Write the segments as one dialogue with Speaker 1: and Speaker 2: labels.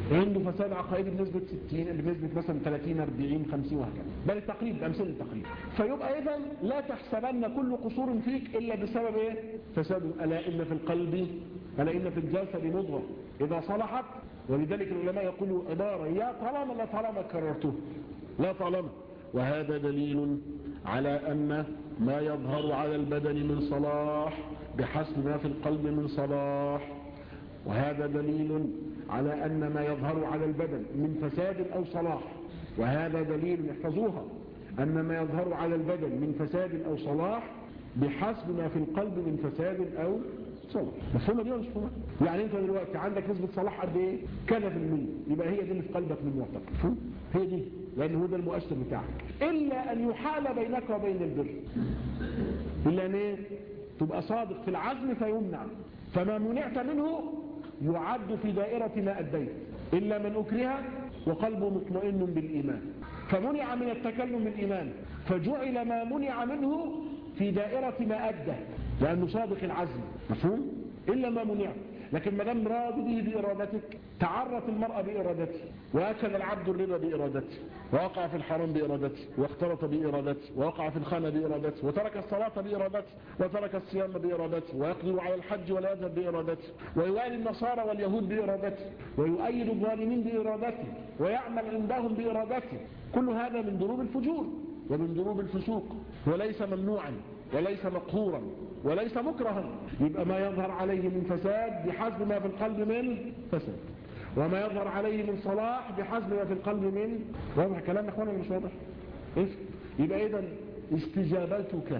Speaker 1: عنده فساد عقائدي بنسبة 60 بنسبة مثلا 30 40 50 وهكذا بل التقريب بأمثلة التقريب فيبقى إذا لا تحسبن كل قصور فيك إلا بسبب إيه؟ فساد ألا إن في القلب ألا إن في الجسد مضغة إذا صلحت ولذلك العلماء يقولوا عبارة يا طالما لا طالما كررته لا طالما وهذا دليل على أن ما يظهر على البدن من صلاح بحسب ما في القلب من صلاح وهذا دليل على أن ما يظهر على البدن من فساد أو صلاح وهذا دليل احفظوها أن ما يظهر على البدن من فساد أو صلاح بحسب ما في القلب من فساد أو صلاح مفهومة دي ولا مش مفهومة؟ يعني انت دلوقتي عندك نسبة صلاح قد ايه؟ كذا في المية يبقى هي دي اللي في قلبك من معتقد مفهوم؟ هي دي لأن هو ده المؤثر بتاعك إلا أن يحال بينك وبين البر إلا أن ايه؟ تبقى صادق في العزم فيمنع فما منعت منه يعد في دائرة ما أديت إلا من أكره وقلبه مطمئن بالإيمان فمنع من التكلم بالإيمان فجعل ما منع منه في دائرة ما أدى لأنه صادق العزم مفهوم؟ إلا ما منع لكن ما دام راضي به بإرادتك تعرت المرأة بإرادته وأكل العبد الربا بإرادته ووقع في الحرام بإرادته واختلط بإرادته ووقع في الخانة بإرادته وترك الصلاة بإرادته وترك الصيام بإرادته ويقدر على الحج ولا يذهب بإرادته ويوالي النصارى واليهود بإرادته ويؤيد الظالمين بإرادته ويعمل عندهم بإرادته كل هذا من ضروب الفجور ومن ضروب الفسوق وليس ممنوعا وليس مقهورا وليس مكرها يبقى ما يظهر عليه من فساد بحسب ما في القلب من فساد وما يظهر عليه من صلاح بحسب ما في القلب من واضح كلام يا اخوانا مش واضح إيه؟ يبقى اذا استجابتك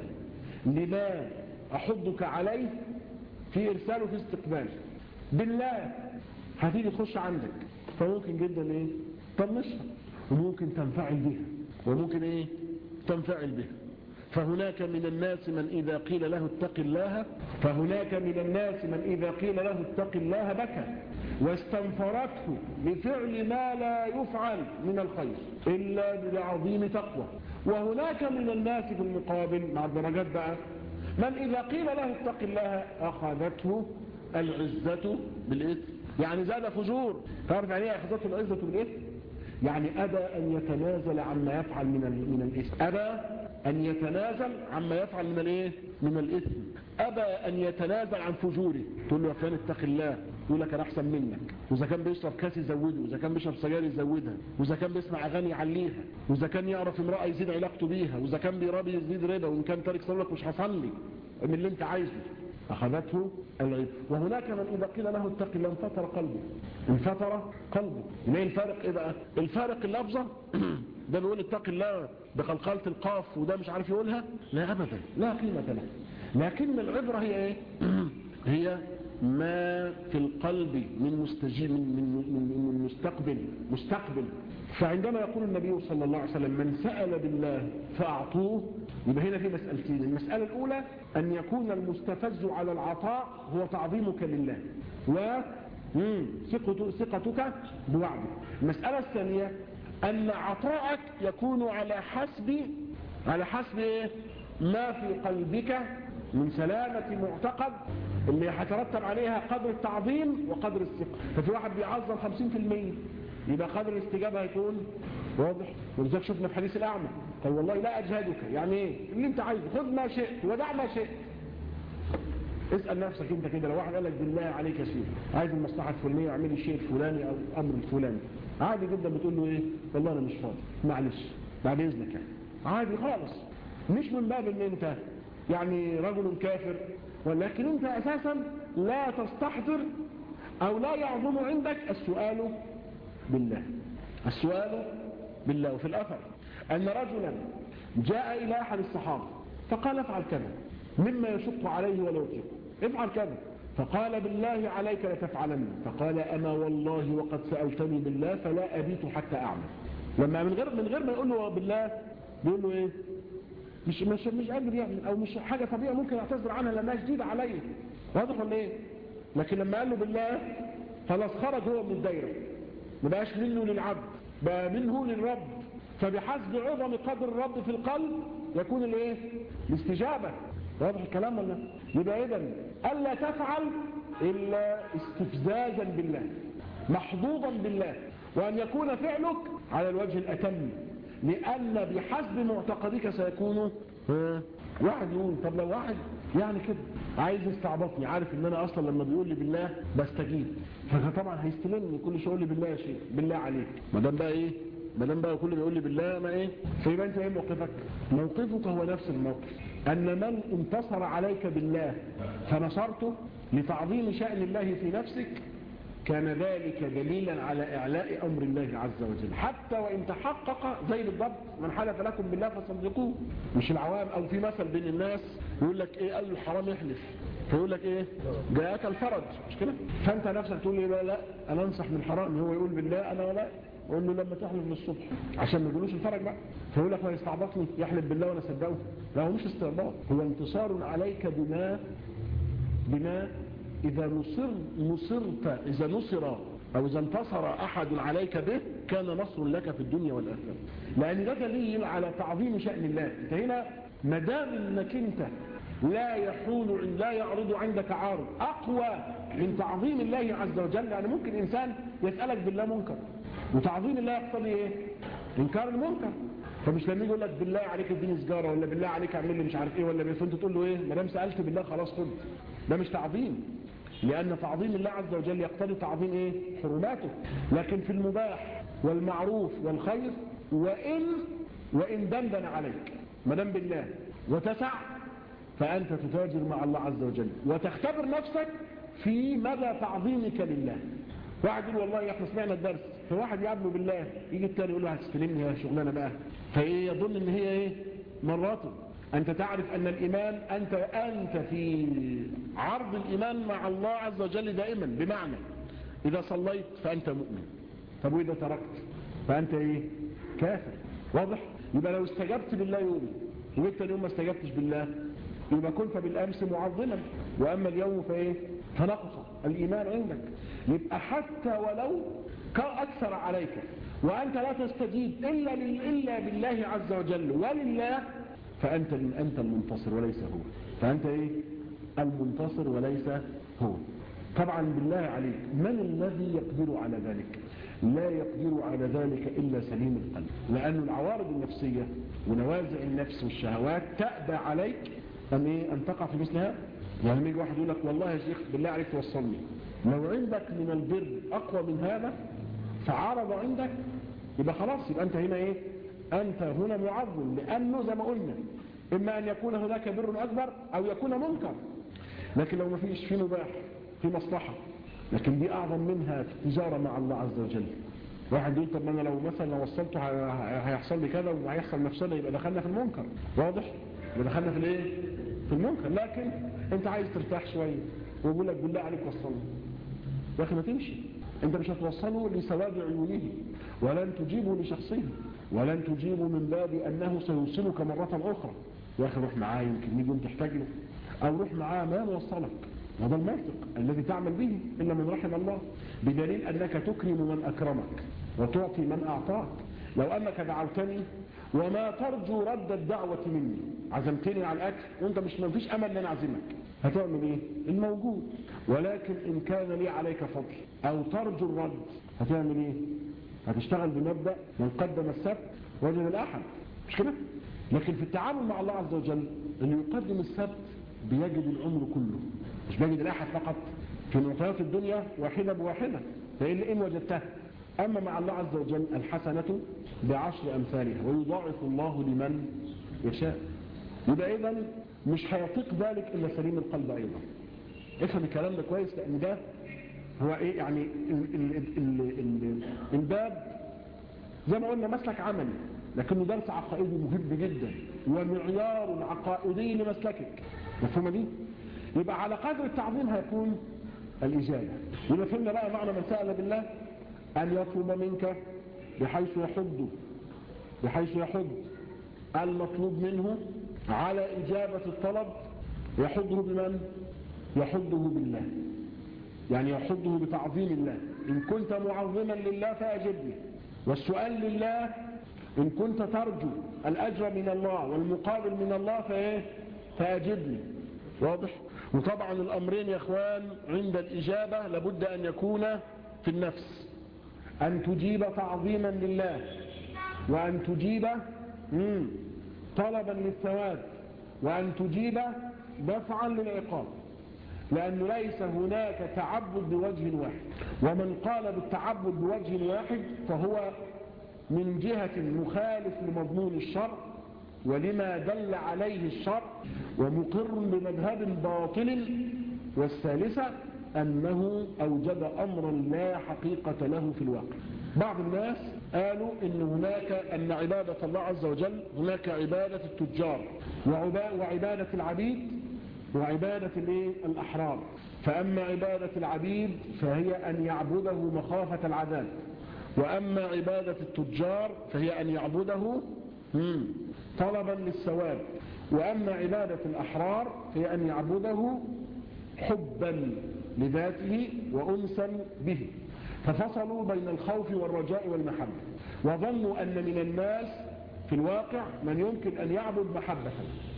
Speaker 1: لما احضك عليه في ارساله في استقبال بالله هتيجي تخش عندك فممكن جدا ايه تطنشها وممكن تنفعل بها وممكن ايه تنفعل بها فهناك من الناس من إذا قيل له اتق الله فهناك من الناس من إذا قيل له اتق الله بكى واستنفرته بفعل ما لا يفعل من الخير إلا بعظيم تقوى وهناك من الناس في المقابل مع الدرجات بقى من إذا قيل له اتق الله أخذته العزة بالإثم يعني زاد فجور تعرف يعني ايه أخذته العزة بالإثم يعني أبى أن يتنازل عما يفعل من من الإثم أبى أن يتنازل عما يفعل من الايه من الإثم أبى أن يتنازل عن فجوره تقول له يا فلان اتق الله يقول لك أنا أحسن منك وإذا كان بيشرب كاس يزوده وإذا كان بيشرب سجاير يزودها وإذا كان بيسمع أغاني يعليها وإذا كان يعرف امرأة يزيد علاقته بيها وإذا كان بيرابي يزيد ربا وإن كان تارك صلاتك مش هصلي من اللي أنت عايزه أخذته العيب وهناك من إذا قيل له اتق الله انفطر قلبه انفطر قلبه ما الفارق إيه بقى الفارق اللفظة ده بيقول اتق الله بقلقلة القاف وده مش عارف يقولها لا أبدا لا قيمة له لكن العبرة هي ايه هي ما في القلب من مستجيب من, من, من, من مستقبل مستقبل فعندما يقول النبي صلى الله عليه وسلم من سأل بالله فأعطوه يبقى هنا في مسألتين المسألة الأولى أن يكون المستفز على العطاء هو تعظيمك لله و ثقتك بوعده المسألة الثانية أن عطاءك يكون على حسب على حسب إيه؟ ما في قلبك من سلامة معتقد اللي هيترتب عليها قدر التعظيم وقدر الثقة ففي واحد بيعظم 50% يبقى قدر الاستجابة هيكون واضح ولذلك شفنا في حديث الأعمى قال والله لا أجهدك يعني ايه اللي انت عايزه خذ ما شئت ودع ما شئت اسأل نفسك انت كده لو واحد قال لك بالله عليك يا سيدي عايز المصلحة الفلانية اعمل الشيء الفلاني او الامر الفلاني عادي جدا بتقول له ايه والله انا مش فاضي معلش بعد اذنك يعني عادي خالص مش من باب ان انت يعني رجل كافر ولكن انت اساسا لا تستحضر او لا يعظم عندك السؤال بالله السؤال بالله وفي الاثر ان رجلا جاء الى احد الصحابة فقال افعل كذا مما يشق عليه ولا يطيق افعل كذا فقال بالله عليك لتفعلن فقال انا والله وقد سألتني بالله فلا ابيت حتى اعمل لما من غير من غير ما يقول له بالله بيقول له ايه مش مش مش قادر يعمل او مش حاجه طبيعيه ممكن يعتذر عنها لانها جديده عليه واضح ولا ايه لكن لما قال له بالله خلاص خرج هو من الدايره ما بقاش منه للعبد بقى منه للرب فبحسب عظم قدر الرب في القلب يكون الايه الاستجابه واضح الكلام ولا يبقى اذا الا تفعل الا استفزازا بالله محظوظا بالله وأن يكون فعلك على الوجه الأتم لأن بحسب معتقدك سيكون واحد يقول طب لو واحد يعني كده عايز يستعبطني عارف ان انا اصلا لما بيقول لي بالله بستجيب فطبعا هيستلمني كل شيء يقول لي بالله يا شيخ بالله عليك ما دام بقى ايه ما دام بقى كل ما يقول لي بالله ما ايه فيبقى انت ايه موقفك موقفك هو نفس الموقف ان من انتصر عليك بالله فنصرته لتعظيم شأن الله في نفسك كان ذلك دليلا على إعلاء أمر الله عز وجل حتى وإن تحقق زي بالضبط من حلف لكم بالله فصدقوه مش العوام أو في مثل بين الناس يقول لك إيه قال الحرام يحلف فيقول لك إيه جاءك الفرج مش كده فأنت نفسك تقول لي لا لا أنا أنصح من الحرام هو يقول بالله أنا ولا أقول له لما تحلف للصبح عشان ما يقولوش الفرج بقى فيقول لك ما يستعبطني يحلف بالله وأنا صدقه لا هو مش استعباط هو انتصار عليك بما بما إذا نصر نصرت إذا نصر أو إذا انتصر أحد عليك به كان نصر لك في الدنيا والآخرة لأن ده دليل على تعظيم شأن الله أنت هنا مدام أنك أنت لا يحول لا يعرض عندك عارض أقوى من تعظيم الله عز وجل يعني ممكن إنسان يسألك بالله منكر وتعظيم الله يقتضي إيه؟ إنكار المنكر فمش لما يقول لك بالله عليك اديني سجاره ولا بالله عليك اعمل لي مش عارف ايه ولا فانت تقول له ايه ما دام سالت بالله خلاص خد ده مش تعظيم لأن تعظيم الله عز وجل يقتضي تعظيم إيه؟ حرماته لكن في المباح والمعروف والخير وإن وإن دندن عليك ما دام بالله وتسع فأنت تتاجر مع الله عز وجل وتختبر نفسك في مدى تعظيمك لله واحد يقول والله احنا سمعنا الدرس فواحد يعبده بالله يجي التاني يقول له هتستلمني يا شغلانه بقى فايه يظن ان هي ايه مراته أنت تعرف أن الإيمان أنت, أنت في عرض الإيمان مع الله عز وجل دائما بمعنى إذا صليت فأنت مؤمن طب وإذا تركت فأنت إيه كافر واضح يبقى لو استجبت بالله يوم وإنت اليوم ما استجبتش بالله يبقى كنت بالأمس معظما وأما اليوم فإيه فنقص الإيمان عندك يبقى حتى ولو أكثر عليك وأنت لا تستجيب إلا, إلا بالله عز وجل ولله فأنت أنت المنتصر وليس هو فأنت إيه المنتصر وليس هو طبعا بالله عليك من الذي يقدر على ذلك لا يقدر على ذلك إلا سليم القلب لأن العوارض النفسية ونوازع النفس والشهوات تأبى عليك أن, إيه؟ أن تقع في مثل هذا يعني لما يجي واحد يقول لك والله يا شيخ بالله عليك توصلني لو عندك من البر أقوى من هذا فعرض عندك يبقى خلاص يبقى أنت هنا إيه أنت هنا معظم لأنه زي ما قلنا إما أن يكون هناك بر أكبر أو يكون منكر لكن لو ما فيش في مباح في مصلحة لكن دي أعظم منها في التجارة مع الله عز وجل واحد يقول طب ما أنا لو مثلا لو وصلته هيحصل لي كذا وهيحصل مفسدة يبقى دخلنا في المنكر واضح يبقى دخلنا في الايه في المنكر لكن انت عايز ترتاح شوية ويقول لك بالله عليك وصلني يا اخي ما تمشي انت مش هتوصله لسواد عيونه ولن تجيبه لشخصه ولن تجيبه من باب أنه سيوصلك مرة أخرى يا أخي روح معاه يمكن يجي تحتاج له أو روح معاه ما موصلك هذا المنطق الذي تعمل به إلا من رحم الله بدليل أنك تكرم من أكرمك وتعطي من أعطاك لو أنك دعوتني وما ترجو رد الدعوة مني عزمتني على الأكل وانت مش ما فيش أمل أن أنا أعزمك هتعمل إيه؟ الموجود ولكن إن كان لي عليك فضل أو ترجو الرد هتعمل إيه؟ هتشتغل بمبدأ من قدم السبت وجد الأحد مش كده لكن في التعامل مع الله عز وجل اللي يقدم السبت بيجد العمر كله مش بيجد الأحد فقط في معطيات الدنيا واحدة بواحدة فإن إن وجدتها أما مع الله عز وجل الحسنة بعشر أمثالها ويضاعف الله لمن يشاء يبقى إذا مش هيطيق ذلك إلا سليم القلب أيضا افهم الكلام ده كويس لأن ده هو ايه يعني ال ال ال ال الباب زي ما قلنا مسلك عملي لكنه درس عقائدي مهم جدا ومعيار عقائدي لمسلكك مفهومه دي يبقى على قدر التعظيم هيكون الإجابة يبقى فهمنا بقى معنى من سأل بالله أن يطلب منك بحيث يحض بحيث يحض المطلوب منه على إجابة الطلب يحضه بمن؟ يحضه بالله يعني يحضه بتعظيم الله إن كنت معظما لله فأجبني والسؤال لله إن كنت ترجو الأجر من الله والمقابل من الله فإيه فأجبني واضح وطبعا الأمرين يا أخوان عند الإجابة لابد أن يكون في النفس أن تجيب تعظيما لله وأن تجيب مم، طلبا للثواب وأن تجيب دفعا للعقاب لأنه ليس هناك تعبد بوجه واحد ومن قال بالتعبد بوجه واحد فهو من جهة مخالف لمضمون الشرع ولما دل عليه الشرع ومقر بمذهب باطل والثالثة أنه أوجد أمرا لا حقيقة له في الواقع بعض الناس قالوا إن هناك أن عبادة الله عز وجل هناك عبادة التجار وعبا- وعبادة العبيد وعبادة الإيه؟ الأحرار فأما عبادة العبيد فهي أن يعبده مخافة العذاب وأما عبادة التجار فهي أن يعبده مم، طلبا للثواب وأما عبادة الأحرار فهي أن يعبده حبا لذاته وأنسا به ففصلوا بين الخوف والرجاء والمحبة وظنوا أن من الناس في الواقع من يمكن أن يعبد محبة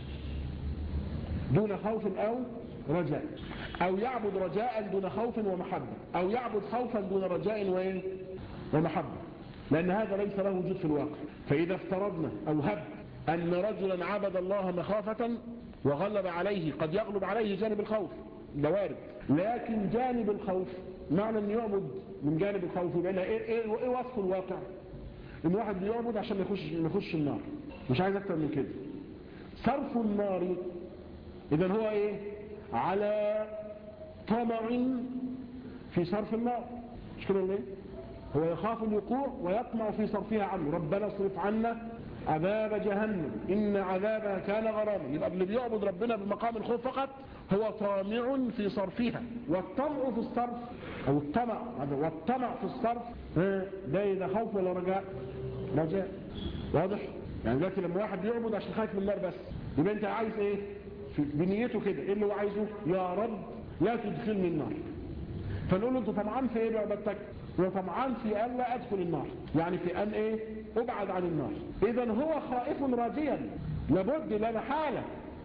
Speaker 1: دون خوف أو رجاء أو يعبد رجاء دون خوف ومحبة أو يعبد خوفا دون رجاء وإيه؟ ومحبة لأن هذا ليس له وجود في الواقع فإذا افترضنا أو هب أن رجلا عبد الله مخافة وغلب عليه قد يغلب عليه جانب الخوف ده وارد لكن جانب الخوف معنى أن يعبد من جانب الخوف يبقى إيه, إيه, إيه وصف الواقع إن واحد بيعبد عشان ما يخش, ما يخش النار مش عايز أكتر من كده صرف النار إذا هو إيه على طمع في صرف النار مش كده ولا ايه هو يخاف الوقوع ويطمع في صرفها عنه ربنا اصرف عنا عذاب جهنم إن عذابها كان غراما يبقى اللي بيعبد ربنا بمقام الخوف فقط هو طامع في صرفها والطمع في الصرف أو الطمع والطمع في الصرف ها، ده إذا خوف ولا رجاء رجاء واضح يعني دلوقتي لما واحد يعبد عشان خايف من النار بس يبقى انت عايز ايه في بنيته كده ايه اللي هو عايزه يا رب لا تدخلني النار فنقول له انت طمعان في ايه بعبادتك هو طمعان في ان لا ادخل النار يعني في ان ايه ابعد عن النار اذا هو خائف راجيا لابد لا محاله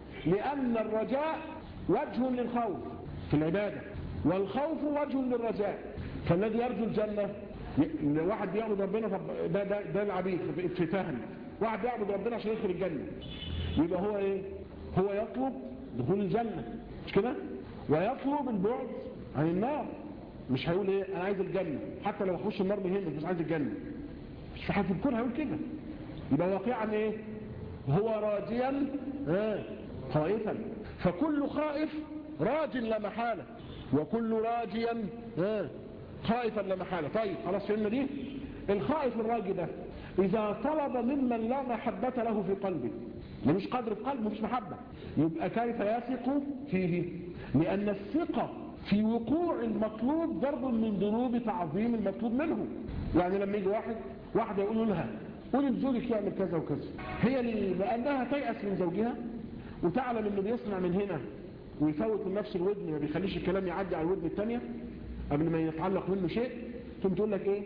Speaker 1: لان الرجاء وجه للخوف في العباده والخوف وجه للرجاء فالذي يرجو الجنه ي- واحد بيعبد ربنا طب ده ده, ده العبيد في فهم واحد بيعبد ربنا عشان يدخل الجنه يبقى هو ايه هو يطلب دخول الجنه مش كده ويطلب البعد عن النار مش هيقول ايه انا عايز الجنة حتى لو اخش النار مهم مش عايز الجنة مش في حد الكون هيقول كده يبقى واقعا ايه هو راجيا آه خائفا فكل خائف راج لا محالة وكل راجيا آه خائفا لا محالة طيب خلاص فهمنا دي الخائف الراجي ده اذا طلب ممن لا محبة له في قلبه مش قدر في قلبه مش محبة يبقى كيف يثق فيه لأن الثقة في وقوع المطلوب ضرب من ضروب تعظيم المطلوب منه يعني لما يجي واحد واحدة يقول لها قولي لزوجك يعمل كذا وكذا هي اللي لأنها تيأس من زوجها وتعلم انه بيصنع من هنا ويفوت من نفس الودن ما بيخليش الكلام يعدي على الودن الثانيه قبل ما يتعلق منه شيء ثم تقول لك ايه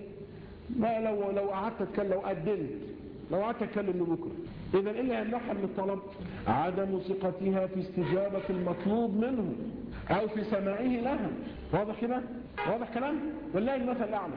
Speaker 1: ما لو لو قعدت اتكلم لو قدمت لو قعدت اتكلم بكره اذا ايه اللي هيمنعها من الطلب عدم ثقتها في استجابه المطلوب منه او في سماعه لها واضح كده واضح كلام والله المثل الاعلى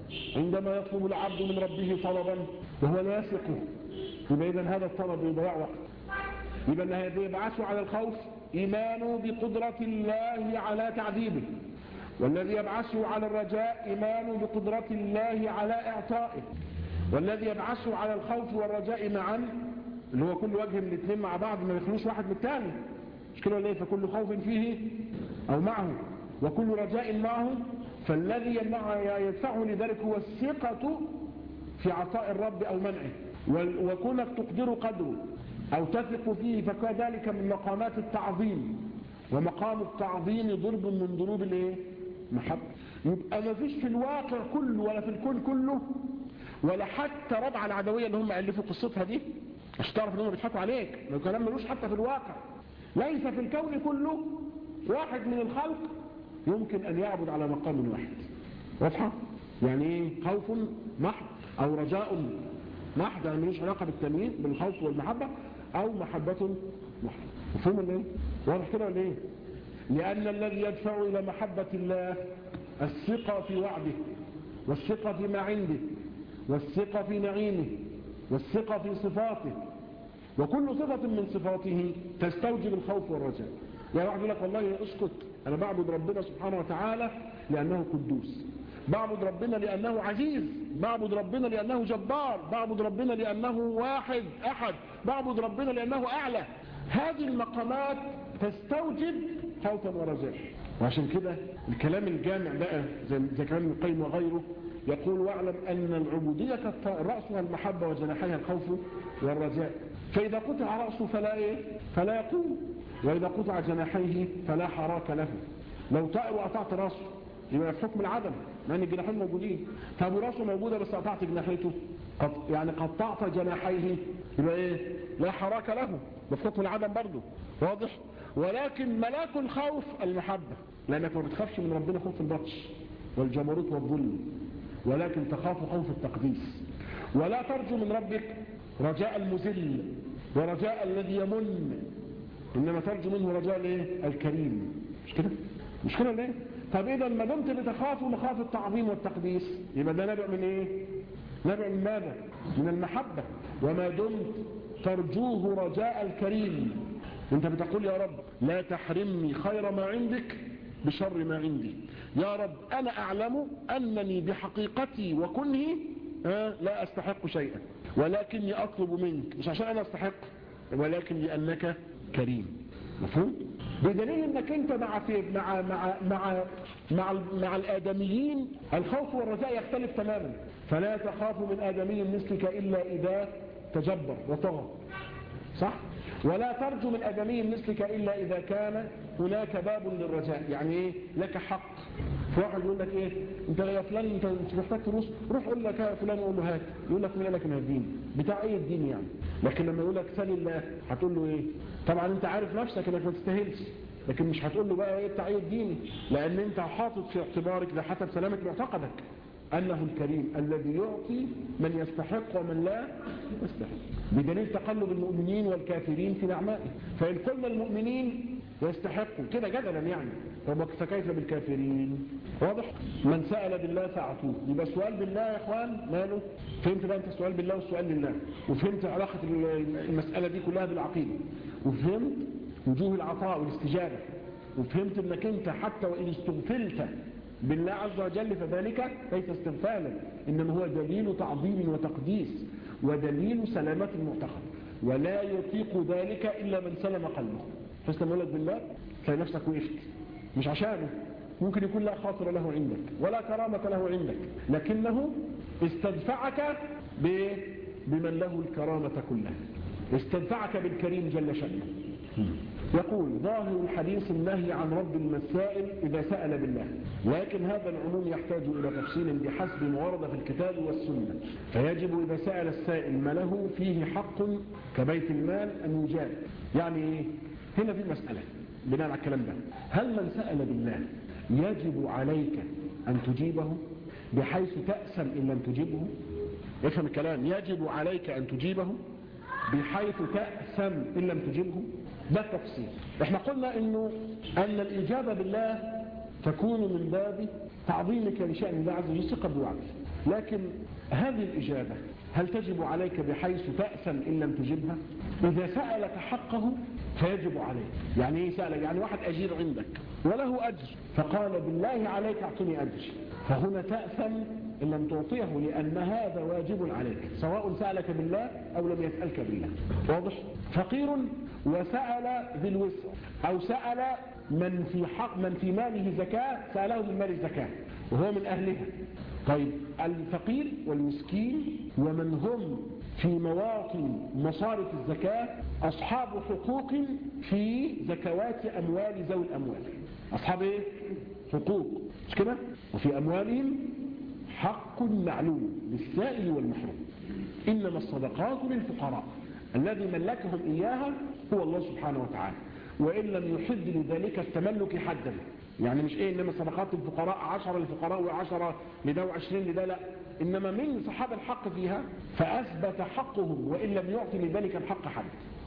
Speaker 1: عندما يطلب العبد من ربه طلبا وهو لا يثقه يبقى اذا هذا الطلب يضيع وقت يبقى اللي يبعثه على الخوف إيمانه بقدرة الله على تعذيبه والذي يبعثه على الرجاء إيمانه بقدرة الله على إعطائه والذي يبعثه على الخوف والرجاء معا اللي هو كل وجه من الاثنين مع بعض ما يخلوش واحد من الثاني مش كده ليه فكل خوف فيه أو معه وكل رجاء معه فالذي يمنع يدفعه لذلك هو الثقة في عطاء الرب أو منعه وكونك تقدر قدره أو تثق فيه فكذلك من مقامات التعظيم ومقام التعظيم ضرب من ضروب الايه محبة يبقى ما فيش في الواقع كله ولا في الكون كله ولا حتى ربع العدوية اللي هم ألفوا قصتها دي عشان تعرف ان هم بيضحكوا عليك لو كلام ملوش حتى في الواقع ليس في الكون كله واحد من الخلق يمكن أن يعبد على مقام واحد واضحة؟ يعني ايه خوف محض أو رجاء محض يعني ملوش علاقة بالتنوين بالخوف والمحبة أو محبة محض مفهوم ولا ايه؟ واضح كده ولا ايه؟ لأن الذي يدفع إلى محبة الله الثقة في وعده والثقة فيما عنده والثقة في نعيمه والثقة في صفاته وكل صفة من صفاته تستوجب الخوف والرجاء يعني واحد يقول لك والله اسكت أنا بعبد ربنا سبحانه وتعالى لأنه قدوس بعبد ربنا لأنه عزيز بعبد ربنا لأنه جبار بعبد ربنا لأنه واحد أحد بعبد ربنا لأنه أعلى هذه المقامات تستوجب خوفا ورجاء وعشان كده الكلام الجامع بقى زي كلام ابن القيم وغيره يقول واعلم أن العبودية رأسها المحبة وجناحيها الخوف والرجاء فإذا قطع رأسه فلا, إيه؟ فلا يقوم وإذا قطع جناحيه فلا حراك له لو طائر وقطعت رأسه يبقى في حكم العدم مع ان الجناحين موجودين طب راسه موجوده بس قطعت جناحيته قط... يعني قطعت جناحيه يبقى ايه لا حراك له ده في حكم العدم برضه واضح ولكن ملاك الخوف المحبه لانك ما بتخافش من ربنا خوف البطش والجبروت والظلم ولكن تخاف خوف التقديس ولا ترجو من ربك رجاء المذل ورجاء الذي يمن انما ترجو منه رجاء الايه الكريم مش كده مش كده ليه طب اذا ما دمت بتخاف مخاف التعظيم والتقديس يبقى ده نبع من ايه نبع من ماذا من المحبة وما دمت ترجوه رجاء الكريم انت بتقول يا رب لا تحرمني خير ما عندك بشر ما عندي يا رب انا اعلم انني بحقيقتي وكنهي لا استحق شيئا ولكني اطلب منك مش عشان انا استحق ولكن لانك كريم مفهوم بدليل انك انت مع في مع مع مع مع, مع الادميين الخوف والرجاء يختلف تماما فلا تخاف من ادمي مثلك الا اذا تجبر وطغى صح ولا ترجو من ادمي مثلك الا اذا كان هناك باب للرجاء يعني ايه لك حق في واحد يقول لك ايه انت يا فلان انت مش محتاج فلوس روح قول لك يا فلان قول له هات يقول لك مين قال لك انا الدين بتاع ايه الدين يعني لكن لما يقول لك سل الله هتقول له ايه طبعا انت عارف نفسك انك ما تستاهلش لكن مش هتقول له بقى ايه التعيين الديني لان انت حاطط في اعتبارك ده حسب سلامة معتقدك انه الكريم الذي يعطي من يستحق ومن لا يستحق بدليل تقلب المؤمنين والكافرين في نعمائه فان قلنا المؤمنين يستحقوا كده جدلا يعني فكيف بالكافرين واضح من سأل بالله فاعطوه يبقى السؤال بالله يا اخوان ماله فهمت بقى انت السؤال بالله والسؤال لله وفهمت علاقة المسألة دي كلها بالعقيدة وفهمت وجوه العطاء والاستجابة وفهمت انك انت حتى وان استغفلت بالله عز وجل فذلك ليس استغفالا انما هو دليل تعظيم وتقديس ودليل سلامة المعتقد ولا يطيق ذلك الا من سلم قلبه فاستمع لك بالله تلاقي نفسك وقفت مش عشانه ممكن يكون لا خاطر له عندك ولا كرامة له عندك لكنه استدفعك بمن له الكرامة كلها استدفعك بالكريم جل شأنه يقول ظاهر الحديث النهي عن رد المسائل إذا سأل بالله لكن هذا العموم يحتاج إلى تفصيل بحسب ما ورد في الكتاب والسنة فيجب إذا سأل السائل ما له فيه حق كبيت المال أن يجاب يعني هنا في مسألة بناء على الكلام ده هل من سأل بالله يجب عليك أن تجيبه بحيث تأسم إن لم تجيبه افهم الكلام يجب عليك أن تجيبه بحيث تأسم إن لم تجيبه ده التفصيل احنا قلنا انه ان الاجابة بالله تكون من باب تعظيمك لشأن الله عز وجل ثقة بوعده لكن هذه الإجابة هل تجب عليك بحيث تأسم إن لم تجبها إذا سألك حقه فيجب عليك يعني ايه سألك يعني واحد أجير عندك وله أجر فقال بالله عليك أعطني أجر فهنا تأثم إن لم تعطيه لأن هذا واجب عليك سواء سألك بالله أو لم يسألك بالله واضح فقير وسأل ذي الوسع أو سأل من في حق من في ماله زكاة سأله من مال الزكاة وهو من أهلها طيب الفقير والمسكين ومن هم في مواطن مصارف الزكاة أصحاب حقوق في زكوات أموال ذوي الأموال أصحاب إيه؟ حقوق مش كده؟ وفي أموالهم حق معلوم للسائل والمحروم إنما الصدقات للفقراء الذي ملكهم إياها هو الله سبحانه وتعالى وإن لم يحد لذلك التملك حدا يعني مش إيه إنما صدقات الفقراء عشرة للفقراء وعشرة لده وعشرين لده لا إنما من صحاب الحق فيها فأثبت حقهم وإن لم يعطي لذلك الحق حد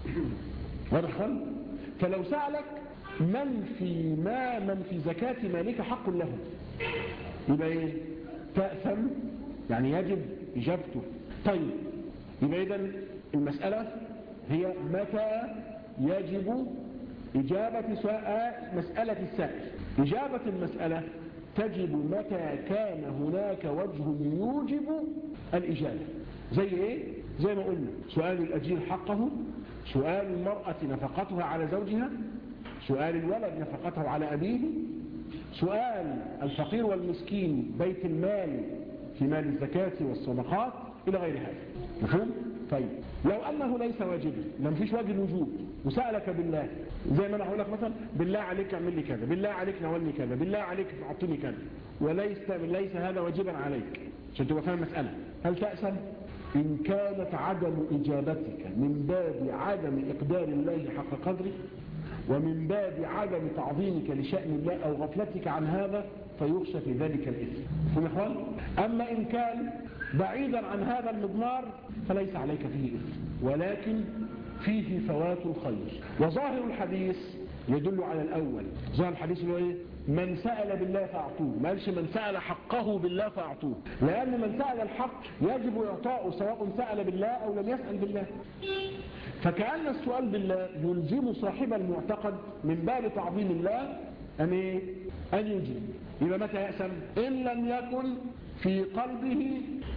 Speaker 1: ودخل فلو سألك من في ما من في زكاة مالك حق له يبقى إيه تأثم يعني يجب إجابته طيب يبقى إذن المسألة هي متى يجب إجابة سؤال مسألة السائل إجابة المسألة تجب متى كان هناك وجه يوجب الإجابة زي إيه؟ زي ما قلنا سؤال الأجير حقه سؤال المرأة نفقتها على زوجها سؤال الولد نفقته على أبيه سؤال الفقير والمسكين بيت المال في مال الزكاة والصدقات إلى غير هذا مفهوم؟ طيب لو أنه ليس واجبا ما فيش واجب الوجوب وسألك بالله زي ما أنا هقول لك مثلا بالله عليك اعمل لي كذا بالله عليك نولني كذا بالله عليك اعطني كذا وليس ليس هذا واجبا عليك عشان تبقى فاهم المسألة هل تأسم؟ إن كانت عدم إجابتك من باب عدم إقدار الله حق قدره ومن باب عدم تعظيمك لشأن الله أو غفلتك عن هذا فيخشى في ذلك الإثم فهم إخوان؟ أما إن كان بعيدا عن هذا المضمار فليس عليك فيه إثم ولكن فيه فوات الخير وظاهر الحديث يدل على الأول ظاهر الحديث اللي هو إيه؟ من سأل بالله فأعطوه ما قالش من سأل حقه بالله فأعطوه لأن من سأل الحق يجب إعطاؤه سواء سأل بالله أو لم يسأل بالله فكأن السؤال بالله يلزم صاحب المعتقد من باب تعظيم الله أن, إيه؟ أن يجيب يبقى متى يأسم إن لم يكن في قلبه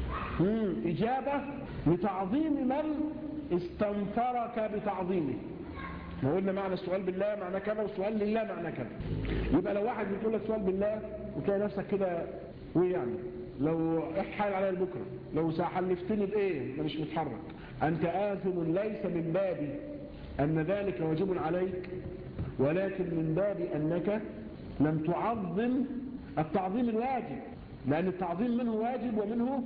Speaker 1: إجابة لتعظيم من استنفرك بتعظيمه ما قلنا معنى السؤال بالله معنى كذا والسؤال لله معنى كذا يبقى لو واحد بيقول لك سؤال بالله وتلاقي نفسك كده وايه يعني لو احال عليا بكره لو حلفتني بايه انا مش متحرك انت آثم ليس من باب ان ذلك واجب عليك ولكن من باب انك لم تعظم التعظيم الواجب لان التعظيم منه واجب ومنه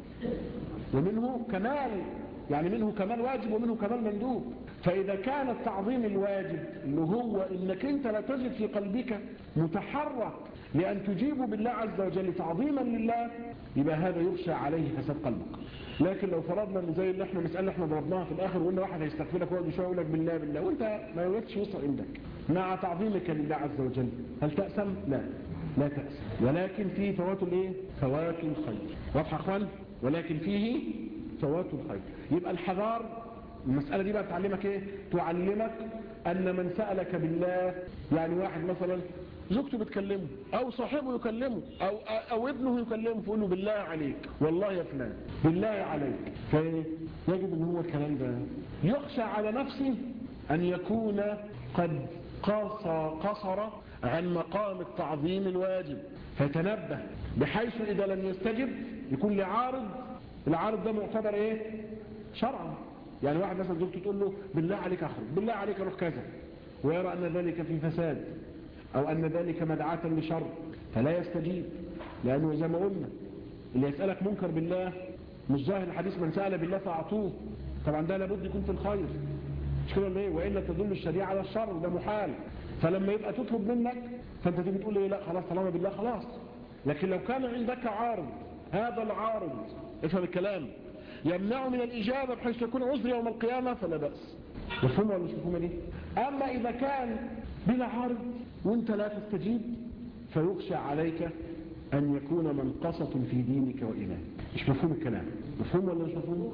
Speaker 1: ومنه كمال يعني منه كمال واجب ومنه كمال مندوب فإذا كان التعظيم الواجب اللي هو إنك أنت لا تجد في قلبك متحرك لأن تجيب بالله عز وجل تعظيما لله يبقى هذا يخشى عليه فساد قلبك لكن لو فرضنا ان زي اللي احنا مسألة احنا ضربناها في الاخر وقلنا واحد هيستغفرك ويقعد شويه يقول لك بالله بالله وانت ما يوجدش يوصل عندك مع تعظيمك لله عز وجل هل تأسم؟ لا لا تأسم ولكن فيه فوات الايه؟ فوات الخير واضح يا اخوان؟ ولكن فيه فوات الخير يبقى الحذار المسألة دي بقى تعلمك ايه تعلمك ان من سألك بالله يعني واحد مثلا زوجته بتكلمه او صاحبه يكلمه او, أو ابنه يكلمه فيقول له بالله عليك والله يا فلان بالله عليك فيجب ان هو الكلام ده يخشى على نفسه ان يكون قد قصر عن مقام التعظيم الواجب فيتنبه بحيث اذا لم يستجب يكون لعارض العارض ده معتبر ايه شرعا يعني واحد مثلا زوجته تقول له بالله عليك اخرج بالله عليك اروح كذا ويرى ان ذلك في فساد او ان ذلك مدعاة لشر فلا يستجيب لانه زي ما قلنا اللي يسألك منكر بالله مش ظاهر الحديث من سأل بالله فاعطوه طبعا ده لابد يكون في الخير مش كده ليه وإلا تدل الشريعة على الشر ده محال فلما يبقى تطلب منك فانت تيجي تقول ايه لا خلاص طالما بالله خلاص لكن لو كان عندك عارض هذا العارض افهم الكلام يمنع من الإجابة بحيث يكون عذر يوم القيامة فلا بأس مفهوم ولا مش مفهومة دي أما إذا كان بلا عارض وانت لا تستجيب فيخشى عليك أن يكون منقصة في دينك وإيمانك مش مفهوم الكلام مفهوم ولا مش مفهوم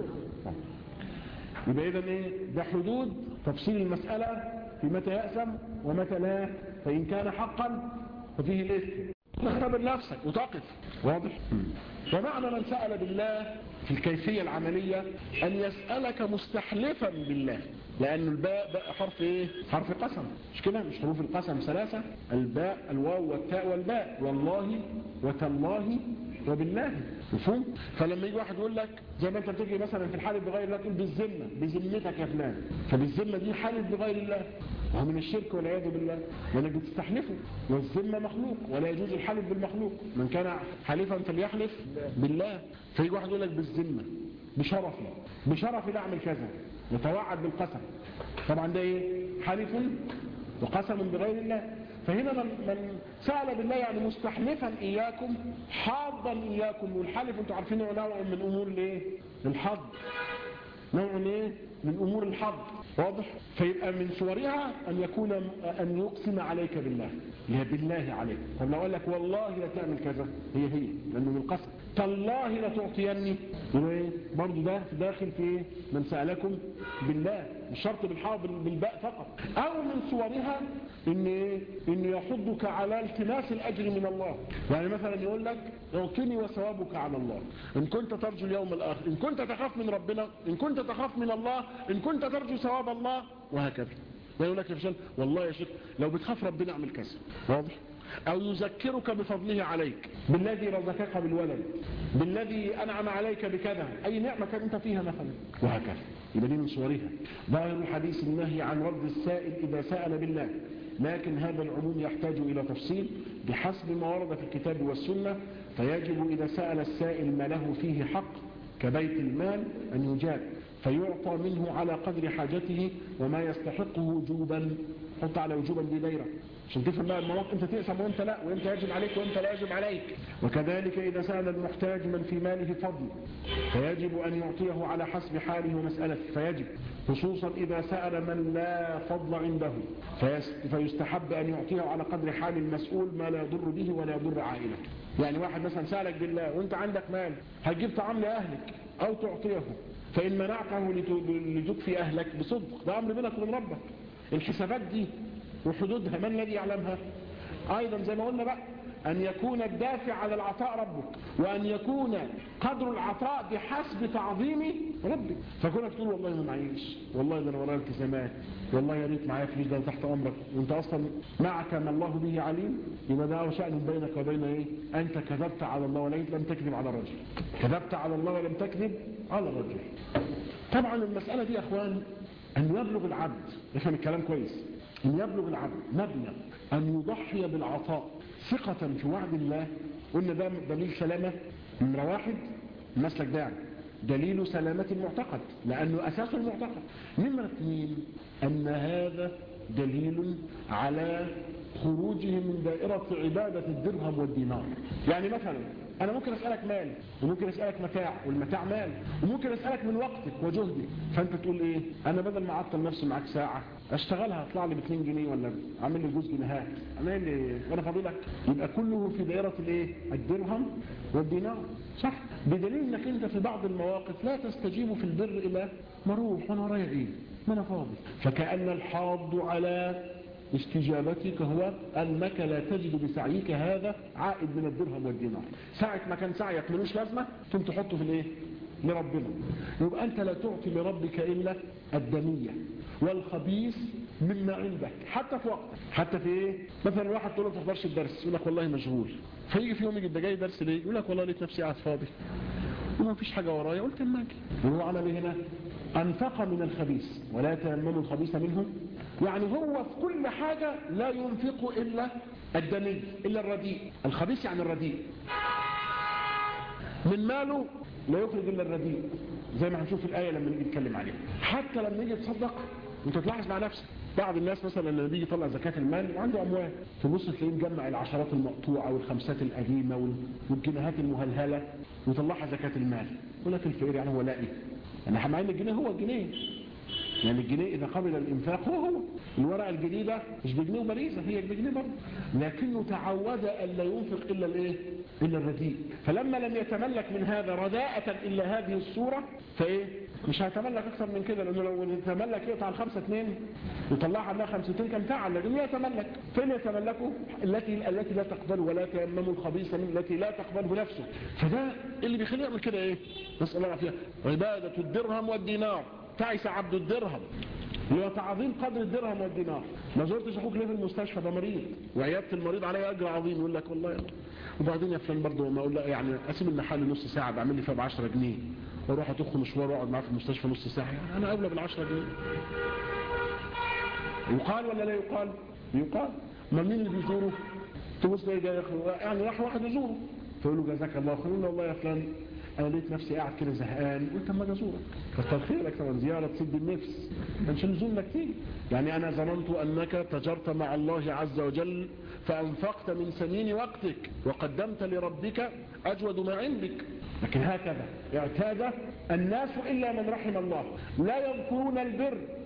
Speaker 1: يبقى إذا إيه ده حدود تفصيل المسألة في متى يأسم ومتى لا فإن كان حقا ففيه الإثم تختبر نفسك وتقف واضح ومعنى من سأل بالله في الكيفية العملية أن يسألك مستحلفا بالله لأن الباء بقى حرف إيه؟ حرف قسم مش كده مش حروف القسم ثلاثة الباء الواو والتاء والباء والله وتالله وبالله مفهوم فلما يجي واحد يقول لك زي ما انت بتيجي مثلا في الحالف بغير الله تقول بالذمه بذمتك يا فلان فبالذمه دي حالف بغير الله وهو من الشرك والعياذ بالله لانك بتستحلفه والذمه مخلوق ولا يجوز الحلف بالمخلوق من كان حليفا فليحلف بالله فيجي واحد يقول لك بالذمه بشرفي بشرفي لا اعمل كذا يتوعد بالقسم طبعا ده ايه حلف وقسم بغير الله فهنا من, من سأل بالله يعني مستحلفا إياكم حاضا إياكم والحلف انتوا عارفين نوع من أمور الايه الحظ نوع ايه من أمور الحظ واضح فيبقى من صورها أن يكون أن يقسم عليك بالله يا بالله عليك طب لو قال لك والله لا تعمل كذا هي هي لأنه من القسم تالله لا تعطيني برضه ده داخل في ايه من سألكم بالله مش شرط بالحاء بالباء فقط او من صورها ان ايه ان يحضك على التماس الاجر من الله يعني مثلا يقول لك اعطني وثوابك على الله ان كنت ترجو اليوم الاخر ان كنت تخاف من ربنا ان كنت تخاف من الله ان كنت ترجو ثواب الله وهكذا يقول لك يا فشل والله يا شيخ لو بتخاف ربنا اعمل كذا واضح أو يذكرك بفضله عليك بالذي رزقك بالولد بالذي أنعم عليك بكذا أي نعمة كان أنت فيها مثلا وهكذا يبقى دي من صورها ظاهر الحديث النهي عن رد السائل إذا سأل بالله لكن هذا العموم يحتاج إلى تفصيل بحسب ما ورد في الكتاب والسنة فيجب إذا سأل السائل ما له فيه حق كبيت المال أن يجاب فيعطى منه على قدر حاجته وما يستحقه وجوبا حط على وجوبا دي دايره عشان تفهم بقى المواقف انت تقسم وانت لا وانت يجب عليك وانت لا يجب عليك وكذلك اذا سأل المحتاج من في ماله فضل فيجب ان يعطيه على حسب حاله ومسألته فيجب خصوصا اذا سأل من لا فضل عنده فيستحب ان يعطيه على قدر حال المسؤول ما لا يضر به ولا يضر عائلته يعني واحد مثلا سألك بالله وانت عندك مال هتجيب طعام لأهلك او تعطيه فإن منعته لتكفي أهلك بصدق ده أمر بينك وبين ربك الحسابات دي وحدودها من الذي يعلمها أيضا زي ما قلنا بقى أن يكون الدافع على العطاء ربك وأن يكون قدر العطاء بحسب تعظيم ربك فكونك تقول والله ما معيش والله ده انا ورايا التزامات والله يا ريت معايا فلوس ده تحت امرك وانت اصلا معك ما الله به عليم يبقى ده شأن بينك وبين ايه انت كذبت على الله وليس لم تكذب على الرجل كذبت على الله ولم تكذب على الرجل طبعا المسألة دي يا اخوان ان يبلغ العبد يفهم الكلام كويس ان يبلغ العبد مبلغ ان يضحي بالعطاء ثقة في وعد الله قلنا ده دليل سلامة نمرة واحد المسلك ده دليل سلامة المعتقد لأنه أساس المعتقد نمرة اثنين أن هذا دليل على خروجه من دائرة عبادة الدرهم والدينار يعني مثلا أنا ممكن أسألك مال وممكن أسألك متاع والمتاع مال وممكن أسألك من وقتك وجهدك فأنت تقول إيه أنا بدل ما أعطل نفسي معاك ساعة أشتغلها أطلع لي ب 2 جنيه ولا أعمل لي جزء جنيهات أعمل لي وأنا فاضلك يبقى كله في دائرة الإيه الدرهم والدينار صح بدليل أنك أنت في بعض المواقف لا تستجيب في البر إلى مروح وأنا ورايا إيه ما أنا فاضي فكأن الحاض على استجابتك هو أنك لا تجد بسعيك هذا عائد من الدرهم والدينار ساعة ما كان سعيك ملوش لازمة ثم تحطه في الايه لربنا يبقى أنت لا تعطي لربك إلا الدنية والخبيث مما عندك حتى في وقتك حتى في ايه مثلا واحد تقول له ما تحضرش الدرس يقول لك والله مشغول فيجي في يوم يجي ده جاي درس ليه يقول لك والله لقيت نفسي قاعد فاضي وما فيش حاجة ورايا قلت اما اجي وهو عمل ايه هنا انفق من الخبيث ولا تيمموا الخبيث منه يعني هو في كل حاجة لا ينفق إلا الدني إلا الرديء الخبيث يعني الرديء من ماله لا يخرج إلا الرديء زي ما هنشوف الآية لما نيجي نتكلم عليها حتى لما نيجي تصدق انت تلاحظ مع نفسك بعض الناس مثلا لما بيجي يطلع زكاة المال وعنده أموال تبص تلاقيه مجمع العشرات المقطوعة والخمسات القديمة والجنيهات المهلهلة ويطلعها زكاة المال يقول لك الفقير يعني هو لاقي يعني مع ان الجنيه هو الجنيه يعني الجنيه إذا قبل الإنفاق هو هو الورقة الجديدة مش بجنيه وبريزة هي بجنيه برضه لكنه تعود أن لا ينفق إلا الإيه؟ إلا الرديء فلما لم يتملك من هذا رداءة إلا هذه الصورة فإيه؟ مش هيتملك أكثر من كده لأنه لو يتملك يقطع الخمسة اثنين ويطلعها عنها خمستين كم فعل لكن يتملك فين يتملكه التي التي لا تقبل ولا تيمموا الخبيث من التي لا تقبله نفسه فده اللي بيخليه يعمل كده ايه نسأل الله العافية عبادة الدرهم والدينار تعس عبد الدرهم اللي هو تعظيم قدر الدرهم والدينار ما زرتش اخوك ليه في المستشفى ده مريض وعيادة المريض عليها اجر عظيم يقول لك والله وبعدين يا فلان برضه ما اقول لا يعني اسيب المحل نص ساعه بعمل لي فيها ب 10 جنيه واروح اتخ مشوار واقعد معاه في المستشفى نص ساعه يعني انا اولى بال 10 جنيه يقال ولا لا يقال يقال ما مين اللي بيزوره تبص جاي يعني راح واحد يزوره فيقول له جزاك الله خير والله يا فلان انا لقيت نفسي قاعد كده زهقان قلت اما اجي ازورك كتر خيرك طبعا زياره تسد النفس كانش لزوم انك تيجي يعني انا ظننت انك تجرت مع الله عز وجل فانفقت من سمين وقتك وقدمت لربك اجود ما عندك لكن هكذا اعتاد الناس الا من رحم الله لا يذكرون البر